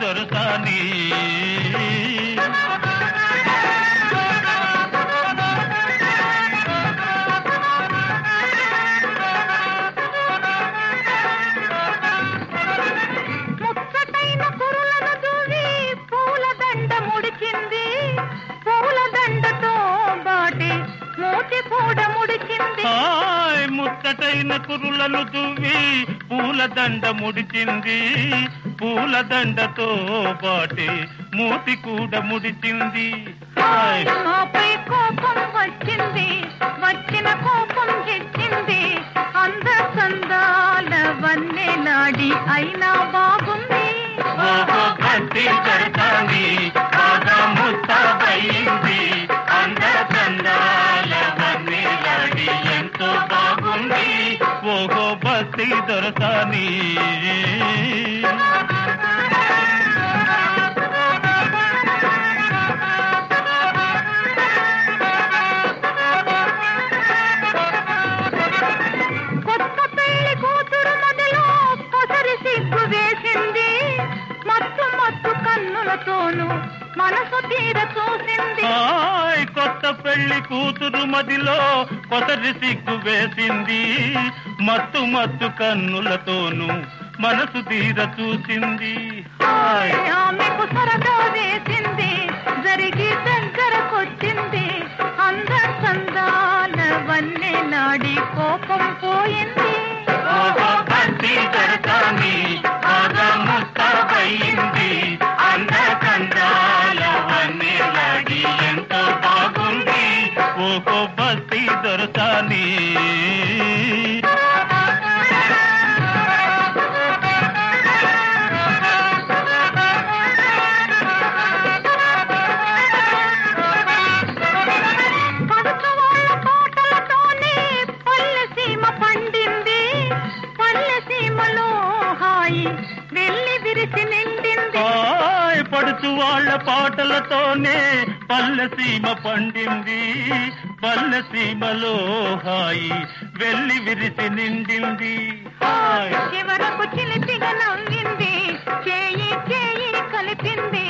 దొరసాని ముచ్చటైన కురులను దూవి పూల దండ ముడిచింది పూల దండతో బాటి మూతి కూడా ముడిచింది హాయ్ ముచ్చటైన కురులను దువ్వి పూలదండ ముడిచింది పూలదండతో పాటి మూతి కూడా ముడిచింది హాయ్ నాపై కోపం వచ్చింది వచ్చిన కోపం తెచ్చింది అంద సందాల వన్నె నాడి అయినా బాగుంది ఓహో భక్తి కడతాంది బాగా ముస్తాబయింది అంద చందాల వన్నెలాడి ఎంతో బాగుంది ఓహో భక్తి దొరసాని కొత్త పెళ్లి కూతురు మొదలో పొసరి సిగ్గు వేసింది మత్తు మత్తు కన్నులతోనూ మనసు తీర చూసింది హాయ్ కొత్త పెళ్లి కూతురు మదిలో కొసరి సిగ్గు వేసింది మత్తు మత్తు కన్నులతోనూ మనసు తీర చూసింది హాయ్ ఆమెకు సరదా వేసింది జరిగి దగ్గరకొచ్చింది అంద సందాల వన్నె నాడి కోపం పోయింది ఓహో భక్తి దొరకాని బాగా ముస్తాబయింది అంద కందాల వన్నెలాడి ఎంతో బాగుంది ఓహో భక్తి దొరకాని పడుచు వాళ్ళ తోటలతోనే పల్లె సీమ పండింది పల్లె సీమలో హాయి వెళ్ళి విరిసి నిండింది హాయ్ పడుచు వాళ్ళ పాటలతోనే పల్లె సీమ పండింది పల్లె సీమలో హాయి వెళ్ళి విరిసి నిండింది హాయ్ చివరకు చిలిపిగా నవ్వింది చేయి చేయి కలిపింది